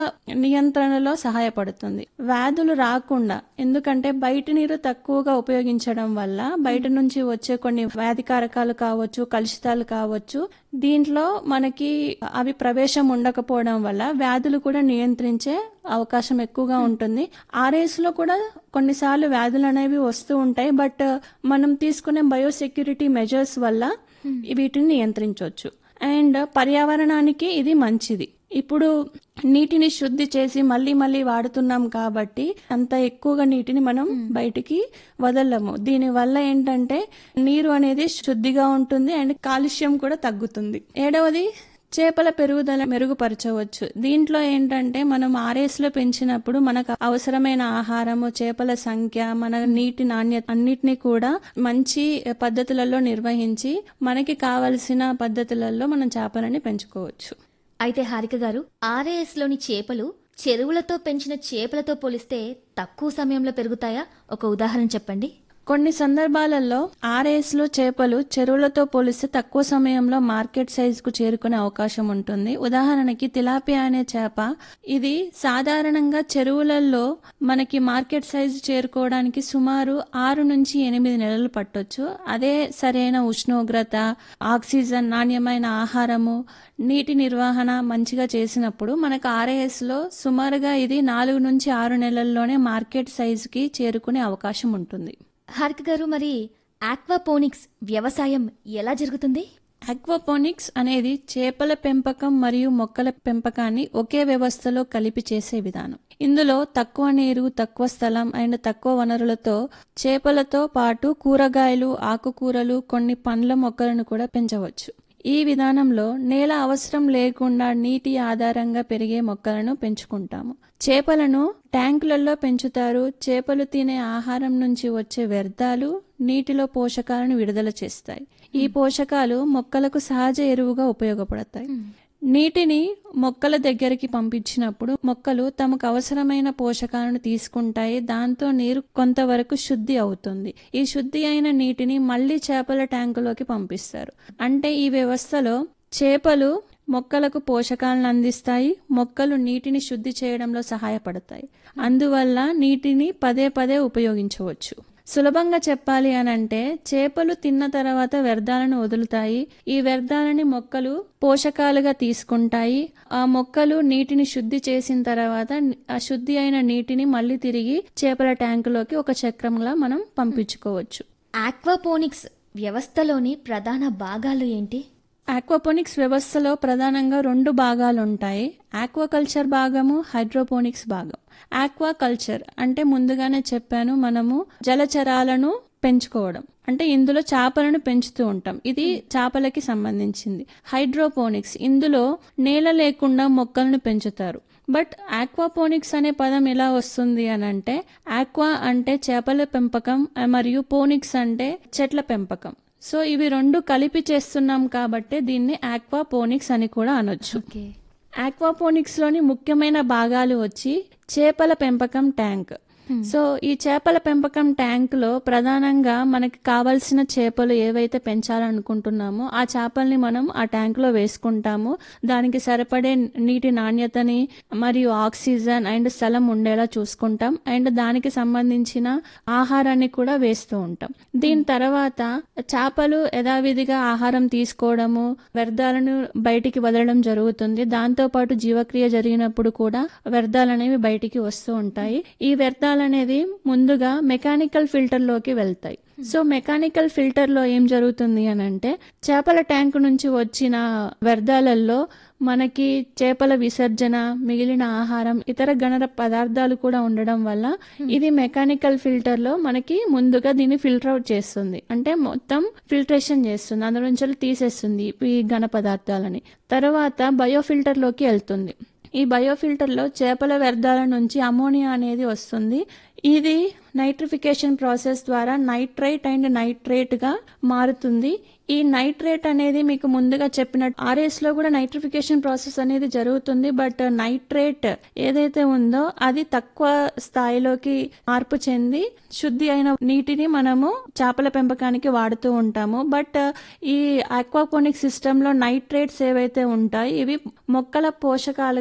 నియంత్రణలో సహాయపడుతుంది వ్యాధులు రాకుండా ఎందుకంటే బయట నీరు తక్కువగా ఉపయోగించడం వల్ల బయట నుంచి వచ్చే కొన్ని వ్యాధికారకాలు కావచ్చు కలుషితాలు కావచ్చు దీంట్లో మనకి అవి ప్రవేశం ఉండకపోవడం వల్ల వ్యాధులు కూడా నియంత్రించే అవకాశం ఎక్కువగా ఉంటుంది ఆర్ఎస్ లో కూడా కొన్నిసార్లు వ్యాధులు అనేవి వస్తూ ఉంటాయి బట్ మనం తీసుకునే బయోసెక్యూరిటీ మెజర్స్ వల్ల వీటిని నియంత్రించవచ్చు అండ్ పర్యావరణానికి ఇది మంచిది ఇప్పుడు నీటిని శుద్ధి చేసి మళ్ళీ మళ్ళీ వాడుతున్నాం కాబట్టి అంత ఎక్కువగా నీటిని మనం బయటికి వదలము దీని వల్ల ఏంటంటే నీరు అనేది శుద్ధిగా ఉంటుంది అండ్ కాలుష్యం కూడా తగ్గుతుంది ఏడవది చేపల పెరుగుదల మెరుగుపరచవచ్చు దీంట్లో ఏంటంటే మనం ఆర్ఎస్ లో పెంచినప్పుడు మనకు అవసరమైన ఆహారము చేపల సంఖ్య మన నీటి నాణ్యత అన్నిటినీ కూడా మంచి పద్ధతులలో నిర్వహించి మనకి కావలసిన పద్ధతులలో మనం చేపలని పెంచుకోవచ్చు అయితే హారిక గారు ఆర్ఏఎస్ లోని చేపలు చెరువులతో పెంచిన చేపలతో పోలిస్తే తక్కువ సమయంలో పెరుగుతాయా ఒక ఉదాహరణ చెప్పండి కొన్ని సందర్భాలలో ఆర్ఏఎస్ లో చేపలు చెరువులతో పోలిస్తే తక్కువ సమయంలో మార్కెట్ సైజ్ కు చేరుకునే అవకాశం ఉంటుంది ఉదాహరణకి తిలాపియా అనే చేప ఇది సాధారణంగా చెరువులలో మనకి మార్కెట్ సైజ్ చేరుకోవడానికి సుమారు ఆరు నుంచి ఎనిమిది నెలలు పట్టొచ్చు అదే సరైన ఉష్ణోగ్రత ఆక్సిజన్ నాణ్యమైన ఆహారము నీటి నిర్వహణ మంచిగా చేసినప్పుడు మనకు ఆర్ఏఎస్ లో సుమారుగా ఇది నాలుగు నుంచి ఆరు నెలల్లోనే మార్కెట్ సైజ్ కి చేరుకునే అవకాశం ఉంటుంది హారిక గారు మరి ఆక్వాపోనిక్స్ వ్యవసాయం ఎలా జరుగుతుంది ఆక్వాపోనిక్స్ అనేది చేపల పెంపకం మరియు మొక్కల పెంపకాన్ని ఒకే వ్యవస్థలో కలిపి చేసే విధానం ఇందులో తక్కువ నీరు తక్కువ స్థలం అండ్ తక్కువ వనరులతో చేపలతో పాటు కూరగాయలు ఆకుకూరలు కొన్ని పండ్ల మొక్కలను కూడా పెంచవచ్చు ఈ విధానంలో నేల అవసరం లేకుండా నీటి ఆధారంగా పెరిగే మొక్కలను పెంచుకుంటాము చేపలను ట్యాంకులలో పెంచుతారు చేపలు తినే ఆహారం నుంచి వచ్చే వ్యర్థాలు నీటిలో పోషకాలను విడుదల చేస్తాయి ఈ పోషకాలు మొక్కలకు సహజ ఎరువుగా ఉపయోగపడతాయి నీటిని మొక్కల దగ్గరికి పంపించినప్పుడు మొక్కలు తమకు అవసరమైన పోషకాలను తీసుకుంటాయి దాంతో నీరు కొంతవరకు శుద్ధి అవుతుంది ఈ శుద్ధి అయిన నీటిని మళ్లీ చేపల ట్యాంకులోకి పంపిస్తారు అంటే ఈ వ్యవస్థలో చేపలు మొక్కలకు పోషకాలను అందిస్తాయి మొక్కలు నీటిని శుద్ధి చేయడంలో సహాయపడతాయి అందువల్ల నీటిని పదే పదే ఉపయోగించవచ్చు సులభంగా చెప్పాలి అనంటే చేపలు తిన్న తర్వాత వ్యర్థాలను వదులుతాయి ఈ వ్యర్థాలని మొక్కలు పోషకాలుగా తీసుకుంటాయి ఆ మొక్కలు నీటిని శుద్ధి చేసిన తర్వాత ఆ శుద్ధి అయిన నీటిని మళ్ళీ తిరిగి చేపల ట్యాంకులోకి ఒక చక్రంలా మనం పంపించుకోవచ్చు ఆక్వాపోనిక్స్ వ్యవస్థలోని ప్రధాన భాగాలు ఏంటి ఆక్వాపోనిక్స్ వ్యవస్థలో ప్రధానంగా రెండు భాగాలు ఉంటాయి ఆక్వాకల్చర్ భాగము హైడ్రోపోనిక్స్ భాగం ఆక్వాకల్చర్ అంటే ముందుగానే చెప్పాను మనము జలచరాలను పెంచుకోవడం అంటే ఇందులో చేపలను పెంచుతూ ఉంటాం ఇది చేపలకి సంబంధించింది హైడ్రోపోనిక్స్ ఇందులో నేల లేకుండా మొక్కలను పెంచుతారు బట్ ఆక్వాపోనిక్స్ అనే పదం ఎలా వస్తుంది అని అంటే ఆక్వా అంటే చేపల పెంపకం మరియు పోనిక్స్ అంటే చెట్ల పెంపకం సో ఇవి రెండు కలిపి చేస్తున్నాం కాబట్టి దీన్ని ఆక్వాపోనిక్స్ అని కూడా అనొచ్చు ఓకే ఆక్వాపోనిక్స్ లోని ముఖ్యమైన భాగాలు వచ్చి చేపల పెంపకం ట్యాంక్ సో ఈ చేపల పెంపకం ట్యాంక్ లో ప్రధానంగా మనకి కావలసిన చేపలు ఏవైతే పెంచాలనుకుంటున్నామో ఆ చేపల్ని మనం ఆ ట్యాంక్ లో వేసుకుంటాము దానికి సరిపడే నీటి నాణ్యతని మరియు ఆక్సిజన్ అండ్ స్థలం ఉండేలా చూసుకుంటాం అండ్ దానికి సంబంధించిన ఆహారాన్ని కూడా వేస్తూ ఉంటాం దీని తర్వాత చేపలు యథావిధిగా ఆహారం తీసుకోవడము వ్యర్థాలను బయటికి వదలడం జరుగుతుంది దాంతో పాటు జీవక్రియ జరిగినప్పుడు కూడా వ్యర్థాలు అనేవి బయటికి వస్తూ ఉంటాయి ఈ వ్యర్థాలు అనేది ముందుగా మెకానికల్ ఫిల్టర్ లోకి వెళ్తాయి సో మెకానికల్ ఫిల్టర్ లో ఏం జరుగుతుంది అని అంటే చేపల ట్యాంకు నుంచి వచ్చిన వ్యర్థాలలో మనకి చేపల విసర్జన మిగిలిన ఆహారం ఇతర గణర పదార్థాలు కూడా ఉండడం వల్ల ఇది మెకానికల్ ఫిల్టర్ లో మనకి ముందుగా దీన్ని ఫిల్టర్ అవుట్ చేస్తుంది అంటే మొత్తం ఫిల్టరేషన్ చేస్తుంది అందులో నుంచి తీసేస్తుంది ఈ ఘన పదార్థాలని తర్వాత బయో ఫిల్టర్ లోకి వెళ్తుంది ఈ బయోఫిల్టర్లో చేపల వ్యర్థాల నుంచి అమోనియా అనేది వస్తుంది ఇది నైట్రిఫికేషన్ ప్రాసెస్ ద్వారా నైట్రైట్ అండ్ నైట్రేట్ గా మారుతుంది ఈ నైట్రేట్ అనేది మీకు ముందుగా చెప్పినట్టు ఆర్ఎస్ లో కూడా నైట్రిఫికేషన్ ప్రాసెస్ అనేది జరుగుతుంది బట్ నైట్రేట్ ఏదైతే ఉందో అది తక్కువ స్థాయిలోకి మార్పు చెంది శుద్ధి అయిన నీటిని మనము చేపల పెంపకానికి వాడుతూ ఉంటాము బట్ ఈ ఆక్వాపోనిక్ సిస్టమ్ లో నైట్రేట్స్ ఏవైతే ఉంటాయి ఇవి మొక్కల పోషకాలుగా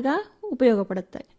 ఉపయోగపడతాయి